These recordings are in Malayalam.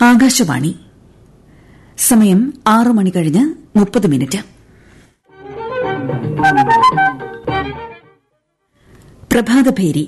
ആകാശവാണി സമയം ആറ് മണി കഴിഞ്ഞ് മുപ്പത് മിനിറ്റ് പ്രഭാതഭേരി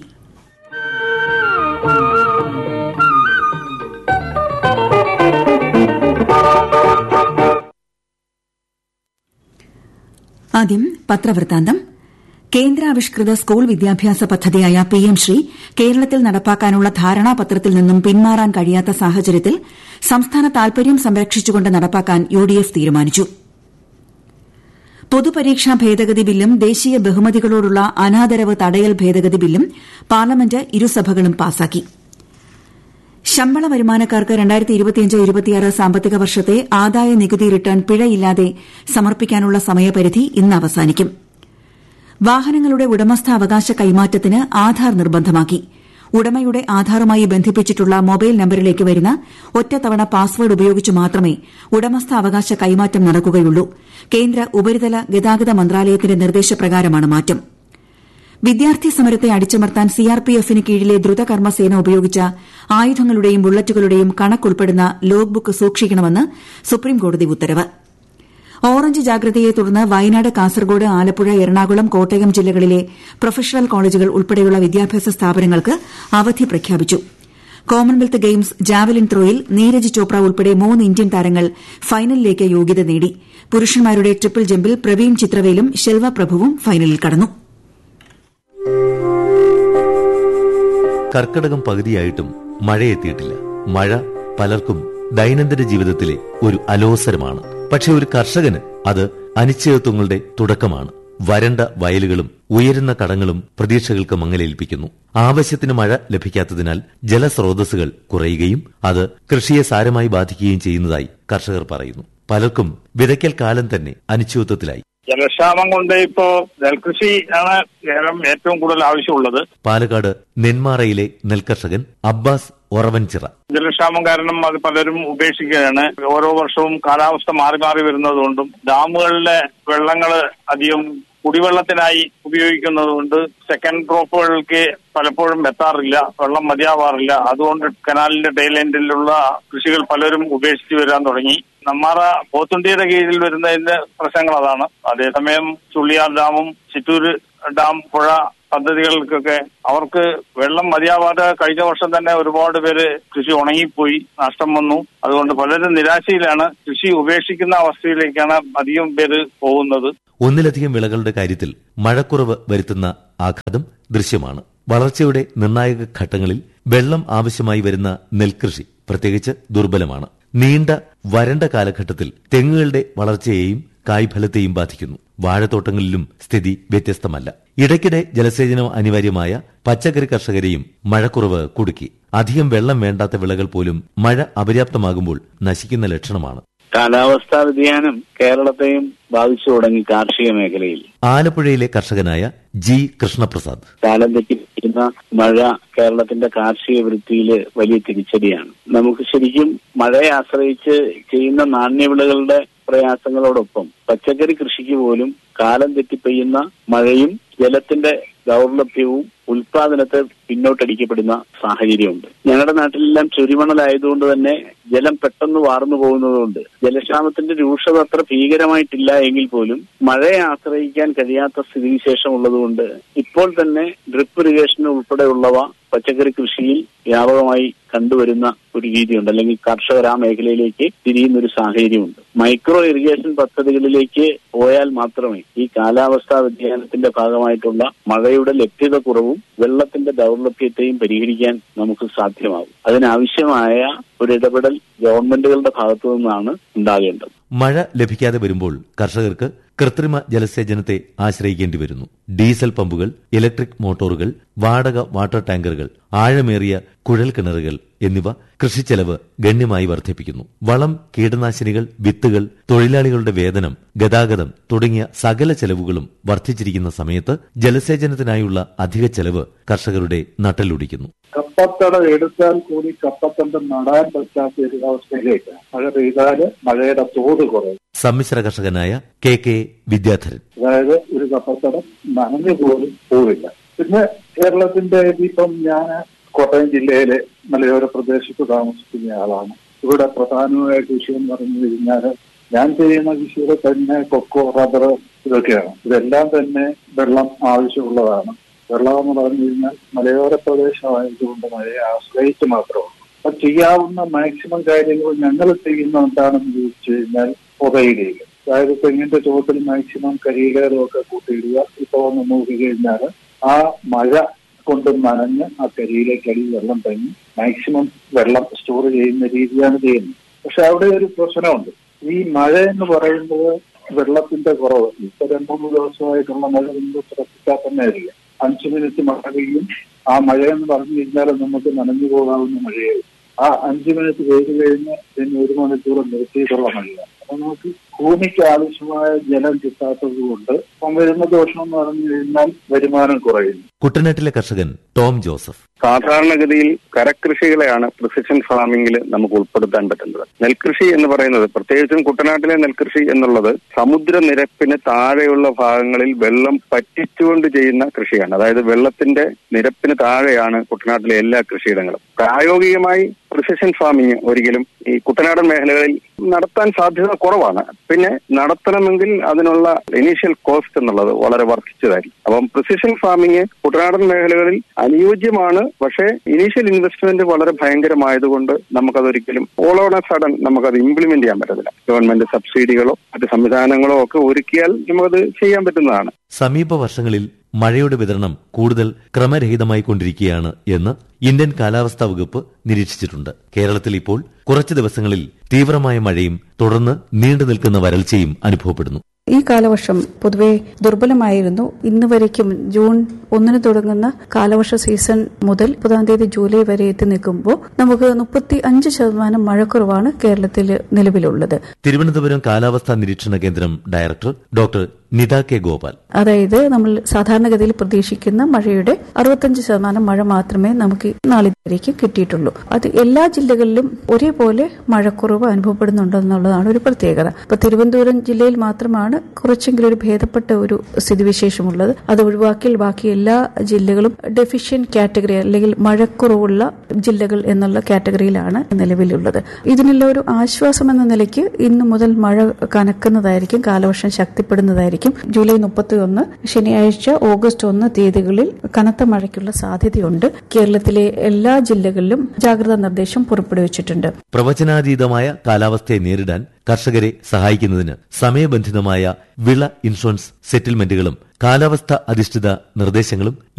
ആദ്യം പത്രവൃത്താന്തം കേന്ദ്രാവിഷ്കൃത സ്കൂൾ വിദ്യാഭ്യാസ പദ്ധതിയായ പി എം ശ്രീ കേരളത്തിൽ നടപ്പാക്കാനുള്ള ധാരണാപത്രത്തിൽ നിന്നും പിന്മാറാൻ കഴിയാത്ത സാഹചര്യത്തിൽ സംസ്ഥാന താൽപര്യം സംരക്ഷിച്ചുകൊണ്ട് നടപ്പാക്കാൻ യു ഡി എഫ് തീരുമാനിച്ചു പൊതുപരീക്ഷാ ഭേദഗതി ബില്ലും ദേശീയ ബഹുമതികളോടുള്ള അനാദരവ് തടയൽ ഭേദഗതി ബില്ലും പാർലമെന്റ് ഇരുസഭകളും പാസാക്കി ശമ്പള വരുമാനക്കാർക്ക് സാമ്പത്തിക വർഷത്തെ ആദായ നികുതി റിട്ടേൺ പിഴയില്ലാതെ സമർപ്പിക്കാനുള്ള സമയപരിധി ഇന്ന് അവസാനിക്കും വാഹനങ്ങളുടെ ഉടമസ്ഥാവകാശ കൈമാറ്റത്തിന് ആധാർ നിർബന്ധമാക്കി ഉടമയുടെ ആധാറുമായി ബന്ധിപ്പിച്ചിട്ടുള്ള മൊബൈൽ നമ്പരിലേക്ക് വരുന്ന ഒറ്റത്തവണ പാസ്വേഡ് ഉപയോഗിച്ച് മാത്രമേ ഉടമസ്ഥാവകാശ കൈമാറ്റം നടക്കുകയുള്ളൂ കേന്ദ്ര ഉപരിതല ഗതാഗത മന്ത്രാലയത്തിന്റെ നിർദ്ദേശപ്രകാരമാണ് മാറ്റം വിദ്യാർത്ഥി സമരത്തെ അടിച്ചമർത്താൻ സിആർപിഎഫിന് കീഴിലെ ദ്രുതകർമ്മസേന ഉപയോഗിച്ച ആയുധങ്ങളുടെയും ബുള്ളറ്റുകളുടെയും കണക്കുൾപ്പെടുന്ന ലോഗ് ബുക്ക് സൂക്ഷിക്കണമെന്ന് സുപ്രീംകോടതി ഉത്തരവ് ഓറഞ്ച് ജാഗ്രതയെ തുടർന്ന് വയനാട് കാസർഗോഡ് ആലപ്പുഴ എറണാകുളം കോട്ടയം ജില്ലകളിലെ പ്രൊഫഷണൽ കോളേജുകൾ ഉൾപ്പെടെയുള്ള വിദ്യാഭ്യാസ സ്ഥാപനങ്ങൾക്ക് അവധി പ്രഖ്യാപിച്ചു കോമൺവെൽത്ത് ഗെയിംസ് ജാവലിൻ ത്രോയിൽ നീരജ് ചോപ്ര ഉൾപ്പെടെ മൂന്ന് ഇന്ത്യൻ താരങ്ങൾ ഫൈനലിലേക്ക് യോഗ്യത നേടി പുരുഷന്മാരുടെ ട്രിപ്പിൾ ജമ്പിൽ പ്രവീൺ ചിത്രവേലും ശെൽവ പ്രഭുവും ഫൈനലിൽ കടന്നു കർക്കടകം പകുതിയായിട്ടും മഴയെത്തിയിട്ടില്ല മഴ പലർക്കും ദൈനംദിന ജീവിതത്തിലെ ഒരു അലോസരമാണ് പക്ഷെ ഒരു കർഷകന് അത് അനിശ്ചിതത്വങ്ങളുടെ തുടക്കമാണ് വരണ്ട വയലുകളും ഉയരുന്ന കടങ്ങളും പ്രതീക്ഷകൾക്ക് മങ്ങലേൽപ്പിക്കുന്നു ആവശ്യത്തിന് മഴ ലഭിക്കാത്തതിനാൽ ജലസ്രോതസ്സുകൾ കുറയുകയും അത് കൃഷിയെ സാരമായി ബാധിക്കുകയും ചെയ്യുന്നതായി കർഷകർ പറയുന്നു പലർക്കും വിതയ്ക്കൽ കാലം തന്നെ അനിശ്ചിതത്വത്തിലായി ജലക്ഷാമം കൊണ്ട് ഇപ്പോ നെൽകൃഷി ആണ് കേരളം ഏറ്റവും കൂടുതൽ ആവശ്യമുള്ളത് പാലക്കാട് നെന്മാറയിലെ നെൽകർഷകൻ അബ്ബാസ് ഒറവൻചിറ ജലക്ഷാമം കാരണം അത് പലരും ഉപേക്ഷിക്കുകയാണ് ഓരോ വർഷവും കാലാവസ്ഥ മാറി മാറി വരുന്നതുകൊണ്ടും ഡാമുകളിലെ വെള്ളങ്ങൾ അധികം കുടിവെള്ളത്തിനായി ഉപയോഗിക്കുന്നത് കൊണ്ട് സെക്കൻഡ് ക്രോപ്പുകൾക്ക് പലപ്പോഴും എത്താറില്ല വെള്ളം മതിയാവാറില്ല അതുകൊണ്ട് കനാലിന്റെ ടൈൽ എൻഡിലുള്ള കൃഷികൾ പലരും ഉപേക്ഷിച്ച് വരാൻ തുടങ്ങി നമ്മാറ പോത്തുണ്ടിയുടെ കീഴിൽ വരുന്നതിന്റെ പ്രശ്നങ്ങൾ അതാണ് അതേസമയം ചുള്ളിയാർ ഡാമും ചിറ്റൂർ ഡാം പുഴ പദ്ധതികൾക്കൊക്കെ അവർക്ക് വെള്ളം മതിയാവാതെ കഴിഞ്ഞ വർഷം തന്നെ ഒരുപാട് പേര് കൃഷി ഉണങ്ങിപ്പോയി നഷ്ടം വന്നു അതുകൊണ്ട് പലരും നിരാശയിലാണ് കൃഷി ഉപേക്ഷിക്കുന്ന അവസ്ഥയിലേക്കാണ് അധികം പേര് പോകുന്നത് ഒന്നിലധികം വിളകളുടെ കാര്യത്തിൽ മഴക്കുറവ് വരുത്തുന്ന ആഘാതം ദൃശ്യമാണ് വളർച്ചയുടെ നിർണായക ഘട്ടങ്ങളിൽ വെള്ളം ആവശ്യമായി വരുന്ന നെൽകൃഷി പ്രത്യേകിച്ച് ദുർബലമാണ് നീണ്ട വരണ്ട കാലഘട്ടത്തിൽ തെങ്ങുകളുടെ വളർച്ചയെയും കായ്ഫലത്തെയും ബാധിക്കുന്നു വാഴത്തോട്ടങ്ങളിലും സ്ഥിതി വ്യത്യസ്തമല്ല ഇടയ്ക്കിടെ ജലസേചനം അനിവാര്യമായ പച്ചക്കറി കർഷകരെയും മഴക്കുറവ് കുടുക്കി അധികം വെള്ളം വേണ്ടാത്ത വിളകൾ പോലും മഴ അപര്യാപ്തമാകുമ്പോൾ നശിക്കുന്ന ലക്ഷണമാണ് കാലാവസ്ഥാ വ്യതിയാനം കേരളത്തെയും ബാധിച്ചു തുടങ്ങി കാർഷിക മേഖലയിൽ ആലപ്പുഴയിലെ കർഷകനായ ജി കൃഷ്ണപ്രസാദ് കാലം തെറ്റിപ്പിക്കുന്ന മഴ കേരളത്തിന്റെ കാർഷിക വൃത്തിയില് വലിയ തിരിച്ചടിയാണ് നമുക്ക് ശരിക്കും മഴയെ ആശ്രയിച്ച് ചെയ്യുന്ന നാണ്യവിളകളുടെ പ്രയാസങ്ങളോടൊപ്പം പച്ചക്കറി കൃഷിക്ക് പോലും കാലം തെറ്റിപ്പെയ്യുന്ന മഴയും ജലത്തിന്റെ ദൗർലഭ്യവും ഉൽപാദനത്തെ പിന്നോട്ടടിക്കപ്പെടുന്ന സാഹചര്യമുണ്ട് ഞങ്ങളുടെ നാട്ടിലെല്ലാം ചുരിമണലായതുകൊണ്ട് തന്നെ ജലം പെട്ടെന്ന് വാർന്നു പോകുന്നതുകൊണ്ട് ജലക്ഷാമത്തിന്റെ രൂക്ഷത അത്ര ഭീകരമായിട്ടില്ല എങ്കിൽ പോലും മഴയെ ആശ്രയിക്കാൻ കഴിയാത്ത സ്ഥിതിവിശേഷം ഉള്ളതുകൊണ്ട് ഇപ്പോൾ തന്നെ ഡ്രിപ്പ് ഇറിഗേഷൻ ഉൾപ്പെടെയുള്ളവ പച്ചക്കറി കൃഷിയിൽ വ്യാപകമായി കണ്ടുവരുന്ന ഒരു രീതിയുണ്ട് അല്ലെങ്കിൽ കർഷകർ ആ മേഖലയിലേക്ക് തിരിയുന്ന ഒരു സാഹചര്യമുണ്ട് മൈക്രോ ഇറിഗേഷൻ പദ്ധതികളിലേക്ക് പോയാൽ മാത്രമേ ഈ കാലാവസ്ഥാ വ്യതിയാനത്തിന്റെ ഭാഗമായിട്ടുള്ള മഴയുടെ ലഭ്യത കുറവും വെള്ളത്തിന്റെ ദൗർലഭ്യത്തെയും പരിഹരിക്കാൻ നമുക്ക് സാധ്യമാകും അതിനാവശ്യമായ ഒരു ഇടപെടൽ ഗവൺമെന്റുകളുടെ ഭാഗത്തു നിന്നാണ് ഉണ്ടാകേണ്ടത് മഴ ലഭിക്കാതെ വരുമ്പോൾ കർഷകർക്ക് കൃത്രിമ ജലസേചനത്തെ ആശ്രയിക്കേണ്ടി വരുന്നു ഡീസൽ പമ്പുകൾ ഇലക്ട്രിക് മോട്ടോറുകൾ വാടക വാട്ടർ ടാങ്കറുകൾ ആഴമേറിയ കുഴൽ കിണറുകൾ എന്നിവ കൃഷിച്ചെലവ് ഗണ്യമായി വർദ്ധിപ്പിക്കുന്നു വളം കീടനാശിനികൾ വിത്തുകൾ തൊഴിലാളികളുടെ വേതനം ഗതാഗതം തുടങ്ങിയ സകല ചെലവുകളും വർദ്ധിച്ചിരിക്കുന്ന സമയത്ത് ജലസേചനത്തിനായുള്ള അധിക ചെലവ് കർഷകരുടെ നട്ടലൊടിക്കുന്നു കപ്പത്തട എടുത്താൽ കൂടി കപ്പത്തണ്ട് നടാൻ പറ്റാത്ത ഒരു അവസ്ഥയിലേക്ക് മഴ പെയ്താല് മഴയുടെ തോത് കുറയും സമ്മിശ്ര കർഷകനായ കെ കെ വിദ്യാധരൻ അതായത് ഒരു കപ്പത്തടം നനഞ്ഞു പോലും പോവില്ല പിന്നെ കേരളത്തിന്റെ ഇപ്പം ഞാൻ കോട്ടയം ജില്ലയിലെ മലയോര പ്രദേശത്ത് താമസിക്കുന്ന ആളാണ് ഇവിടെ പ്രധാനമായ കൃഷി എന്ന് പറഞ്ഞു കഴിഞ്ഞാൽ ഞാൻ ചെയ്യുന്ന കൃഷിയുടെ തന്നെ കൊക്കോ റബ്ബർ ഇതൊക്കെയാണ് ഇതെല്ലാം തന്നെ വെള്ളം ആവശ്യമുള്ളതാണ് വെള്ളം എന്ന് പറഞ്ഞു കഴിഞ്ഞാൽ മലയോര പ്രദേശമായതുകൊണ്ട് മഴയെ ആശ്രയിച്ച് മാത്രമാണ് അപ്പൊ ചെയ്യാവുന്ന മാക്സിമം കാര്യങ്ങൾ ഞങ്ങൾ ചെയ്യുന്ന എന്താണെന്ന് ചോദിച്ചു കഴിഞ്ഞാൽ പുതയിടുക അതായത് തെങ്ങിന്റെ ചുവട്ടിൽ മാക്സിമം കരിയിലും ഒക്കെ കൂട്ടിയിടുക ഇപ്പൊ ഒന്ന് നോക്കി കഴിഞ്ഞാൽ ആ മഴ കൊണ്ട് നനഞ്ഞ് ആ കരിയിലേക്ക് അടി വെള്ളം തങ്ങി മാക്സിമം വെള്ളം സ്റ്റോർ ചെയ്യുന്ന രീതിയാണ് ചെയ്യുന്നത് പക്ഷെ അവിടെ ഒരു പ്രശ്നമുണ്ട് ഈ മഴ എന്ന് പറയുന്നത് വെള്ളത്തിന്റെ കുറവ് ഇപ്പൊ രണ്ടു മൂന്ന് ദിവസമായിട്ടുള്ള മഴ നിങ്ങൾ ശ്രദ്ധിച്ചാൽ തന്നെ ആയിരിക്കും അഞ്ചു മിനിറ്റ് മഴ പെയ്യും ആ മഴ എന്ന് പറഞ്ഞു കഴിഞ്ഞാൽ നമുക്ക് നനഞ്ഞു പോകാവുന്ന മഴയായി ആ അഞ്ചു മിനിറ്റ് പെയ്ത് കഴിഞ്ഞ് പിന്നെ ഒരു മണിക്കൂർ നിർത്തിയിട്ടുള്ള മഴയാണ് അപ്പൊ നമുക്ക് ഭൂമിക്ക് ആവശ്യമായ ജലം കിട്ടാത്തത് കൊണ്ട് ഇപ്പം വരുന്ന ദോഷം എന്ന് പറഞ്ഞു കഴിഞ്ഞാൽ വരുമാനം കുറയുന്നു കുട്ടനാട്ടിലെ കർഷകൻ ടോം ജോസഫ് സാധാരണഗതിയിൽ കരകൃഷികളെയാണ് പ്രിസിഷൻ ഫാമിംഗിൽ നമുക്ക് ഉൾപ്പെടുത്താൻ പറ്റുന്നത് നെൽകൃഷി എന്ന് പറയുന്നത് പ്രത്യേകിച്ചും കുട്ടനാട്ടിലെ നെൽകൃഷി എന്നുള്ളത് സമുദ്രനിരപ്പിന് താഴെയുള്ള ഭാഗങ്ങളിൽ വെള്ളം പറ്റിച്ചുകൊണ്ട് ചെയ്യുന്ന കൃഷിയാണ് അതായത് വെള്ളത്തിന്റെ നിരപ്പിന് താഴെയാണ് കുട്ടനാട്ടിലെ എല്ലാ കൃഷിയിടങ്ങളും പ്രായോഗികമായി പ്രിസിഷൻ ഫാമിംഗ് ഒരിക്കലും ഈ കുട്ടനാടൻ മേഖലകളിൽ നടത്താൻ സാധ്യത കുറവാണ് പിന്നെ നടത്തണമെങ്കിൽ അതിനുള്ള ഇനീഷ്യൽ കോസ്റ്റ് എന്നുള്ളത് വളരെ വർദ്ധിച്ചതായിരിക്കും അപ്പം പ്രിസിഷൻ ഫാമിംഗ് കുട്ടനാടൻ മേഖലകളിൽ അനുയോജ്യമാണ് പക്ഷേ ഇനീഷ്യൽ ഇൻവെസ്റ്റ്മെന്റ് വളരെ ഭയങ്കരമായതുകൊണ്ട് നമുക്കതൊരിക്കലും ഓൾ ഓൺ എ സഡൻ നമുക്കത് ഇംപ്ലിമെന്റ് ചെയ്യാൻ പറ്റത്തില്ല ഗവൺമെന്റ് സബ്സിഡികളോ മറ്റ് സംവിധാനങ്ങളോ ഒക്കെ ഒരുക്കിയാൽ നമുക്കത് ചെയ്യാൻ പറ്റുന്നതാണ് സമീപ വർഷങ്ങളിൽ മഴയുടെ വിതരണം കൂടുതൽ ക്രമരഹിതമായി കൊണ്ടിരിക്കുകയാണ് എന്ന് ഇന്ത്യൻ കാലാവസ്ഥാ വകുപ്പ് നിരീക്ഷിച്ചിട്ടുണ്ട് കേരളത്തിൽ ഇപ്പോൾ കുറച്ചു ദിവസങ്ങളിൽ തീവ്രമായ മഴയും തുടർന്ന് നീണ്ടു നിൽക്കുന്ന വരൾച്ചയും അനുഭവപ്പെടുന്നു ഈ കാലവർഷം പൊതുവെ ദുർബലമായിരുന്നു ഇന്ന് വരയ്ക്കും ജൂൺ ഒന്നിന് തുടങ്ങുന്ന കാലവർഷ സീസൺ മുതൽ മുപ്പതാം തീയതി ജൂലൈ വരെ എത്തി നിൽക്കുമ്പോൾ നമുക്ക് മുപ്പത്തി അഞ്ച് ശതമാനം മഴക്കുറവാണ് കേരളത്തിൽ നിലവിലുള്ളത് തിരുവനന്തപുരം കാലാവസ്ഥാ നിരീക്ഷണ കേന്ദ്രം director doctor Nitha K Gopal അതായത് നമ്മൾ സാധാരണഗതിയിൽ പ്രതീക്ഷിക്കുന്ന മഴയുടെ അറുപത്തഞ്ച് ശതമാനം മഴ മാത്രമേ നമുക്ക് നാളിതുവരേക്ക് കിട്ടിയിട്ടുള്ളൂ അത് എല്ലാ ജില്ലകളിലും ഒരേപോലെ മഴക്കുറവ് അനുഭവപ്പെടുന്നുണ്ടെന്നുള്ളതാണ് ഒരു പ്രത്യേകത ഇപ്പൊ തിരുവനന്തപുരം ജില്ലയിൽ മാത്രമാണ് കുറച്ചെങ്കിലും ഒരു ഭേദപ്പെട്ട ഒരു സ്ഥിതിവിശേഷമുള്ളത് അത് ഒഴിവാക്കിയാൽ ബാക്കി എല്ലാ ജില്ലകളും ഡെഫിഷ്യൻ കാറ്റഗറി അല്ലെങ്കിൽ മഴക്കുറവുള്ള ജില്ലകൾ എന്നുള്ള കാറ്റഗറിയിലാണ് നിലവിലുള്ളത് ഇതിനുള്ള ഒരു ആശ്വാസം എന്ന നിലയ്ക്ക് ഇന്നു മുതൽ മഴ കനക്കുന്നതായിരിക്കും കാലവർഷം ശക്തിപ്പെടുന്നതായിരിക്കും ജൂലൈ മുപ്പത്തി ഒന്ന് ശനിയാഴ്ച ഓഗസ്റ്റ് ഒന്ന് തീയതികളിൽ കനത്ത മഴയ്ക്കുള്ള സാധ്യതയുണ്ട് കേരളത്തിലെ എല്ലാ ജില്ലകളിലും ജാഗ്രതാ നിർദ്ദേശം പുറപ്പെടുവിച്ചിട്ടുണ്ട് പ്രവചനാതീതമായ കാലാവസ്ഥയെ നേരിടാൻ കർഷകരെ സഹായിക്കുന്നതിന് സമയബന്ധിതമായ വിള ഇൻഷുറൻസ് സെറ്റിൽമെന്റുകളും കാലാവസ്ഥ അധിഷ്ഠിത നിർദ്ദേശങ്ങളും